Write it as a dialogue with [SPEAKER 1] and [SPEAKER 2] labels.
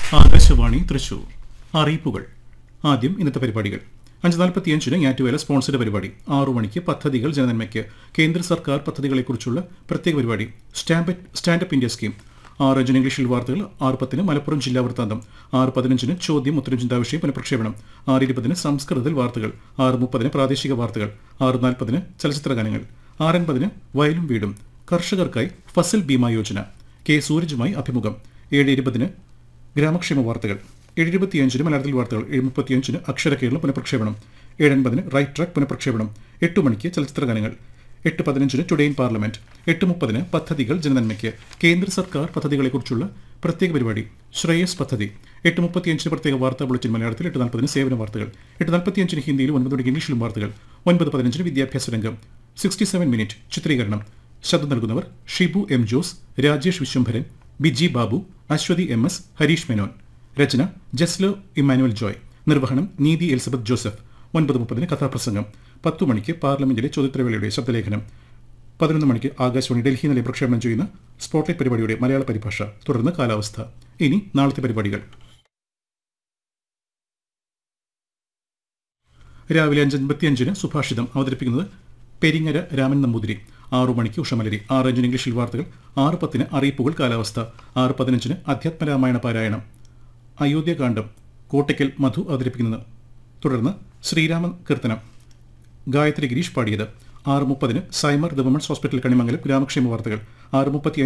[SPEAKER 1] ആകാശവാണി തൃശൂർ അറിയിപ്പുകൾ ആദ്യം ഇന്നത്തെ പരിപാടികൾ അഞ്ച് നാൽപ്പത്തിയഞ്ചിന് ഞാറ്റുവേല സ്പോൺസർഡ് പരിപാടി ആറു മണിക്ക് പദ്ധതികൾ ജനനന്മയ്ക്ക് കേന്ദ്ര സർക്കാർ പദ്ധതികളെക്കുറിച്ചുള്ള പ്രത്യേക പരിപാടി സ്റ്റാമ്പ് സ്റ്റാൻഡപ്പ് ഇന്ത്യ സ്കീം ആറ് അഞ്ചിന് ഇംഗ്ലീഷിൽ വാർത്തകൾ ആറ് പത്തിന് മലപ്പുറം ജില്ലാ വൃത്താന്തം ആറ് പതിനഞ്ചിന് ചോദ്യം ഉത്തരം ചിന്താവിഷയം പുനഃപ്രക്ഷേപണം ആറ് ഇരുപതിന് സംസ്കൃതത്തിൽ വാർത്തകൾ ആറ് മുപ്പതിന് പ്രാദേശിക വാർത്തകൾ ആറ് നാൽപ്പതിന് ചലച്ചിത്ര ഗാനങ്ങൾ ആറ് എൺപതിന് വയലും വീടും കർഷകർക്കായി ഫസൽ ബീമ യോജന കെ സൂരജുമായി അഭിമുഖം ഏഴ് ഇരുപതിന് ഗ്രാമക്ഷേമ വാർത്തകൾ ഏഴ് ഇരുപത്തിയഞ്ചിന് മലയാളത്തിൽ വാർത്തകൾ ഏഴ് മുപ്പത്തിയഞ്ചിന് അക്ഷര കേരളം പുനഃപ്രക്ഷേപണം ഏഴ് എൺപതിന് റൈറ്റ് ട്രാക്ക് പുനഃപ്രക്ഷേപണം എട്ട് മണിക്ക് ചലച്ചിത്ര ഗാനങ്ങൾ എട്ട് പതിനഞ്ചിന് ടുഡേ ഇൻ പാർലമെന്റ് എട്ട് മുപ്പതിന് പദ്ധതികൾ ജനനന്മയ്ക്ക് കേന്ദ്ര സർക്കാർ പദ്ധതികളെക്കുറിച്ചുള്ള പ്രത്യേക പരിപാടി ശ്രേയസ് പദ്ധതി എട്ട് മുപ്പത്തിയഞ്ചിന് പ്രത്യേക വാർത്താ ബുള്ളറ്റിൻ മലയാളത്തിൽ എട്ട് നാൽപ്പതിന് സേവന വാർത്തകൾ എട്ട് നാൽപ്പത്തിയഞ്ചിന് ഹിന്ദിയിലും ഒൻപത് മണിക്ക് ഇംഗ്ലീഷിലും വാർത്തകൾ ഒൻപത് പതിനഞ്ചിന് വിദ്യാഭ്യാസ രംഗം സിക്സ്റ്റി സെവൻ മിനിറ്റ് ചിത്രീകരണം ശബ്ദം നൽകുന്നവർ Shibu M Jose Rajesh Viswambharan Biji Babu Aswathy M S Harish Menon രചന ജസ്ലോ ഇമ്മാനുവൽ ജോയ് നിർവഹണം നീതി എലിസബത്ത് ജോസഫ് ഒൻപത് മുപ്പതിന് കഥാപ്രസംഗം പത്തു മണിക്ക് പാർലമെന്റിലെ ചോദ്യോത്തരവേളയുടെ ശബ്ദലേഖനം പതിനൊന്ന് മണിക്ക് ആകാശവാണി ഡൽഹി നിലയം പ്രക്ഷേപണം ചെയ്യുന്ന സ്പോട്ട്ലൈറ്റ് പരിപാടിയുടെ മലയാള പരിഭാഷ തുടർന്ന് കാലാവസ്ഥ ഇനി നാളത്തെ പരിപാടികൾ രാവിലെ അഞ്ചൻപത്തിയഞ്ചിന് സുഭാഷിതം അവതരിപ്പിക്കുന്നത് പെരിങ്ങര രാമൻ നമ്പൂതിരി ആറു മണിക്ക് ഉഷമലരി ആറ് അഞ്ചിന് ഇംഗ്ലീഷിൽ വാർത്തകൾ ആറ് പത്തിന് അറിയിപ്പുകൾ കാലാവസ്ഥ ആറ് പതിനഞ്ചിന് അധ്യാത്മരാമായണ പാരായണം അയോധ്യകാന്ഡം കോട്ടയ്ക്കൽ മധു അവതരിപ്പിക്കുന്നത് തുടർന്ന് ശ്രീരാമ കീർത്തനം ഗായത്രി ഗിരീഷ് പാടിയത് ആറ് മുപ്പതിന് Cimar the women's hospital Kanimangalam ഗ്രാമക്ഷേമ വാർത്തകൾ ആറ് മുപ്പത്തി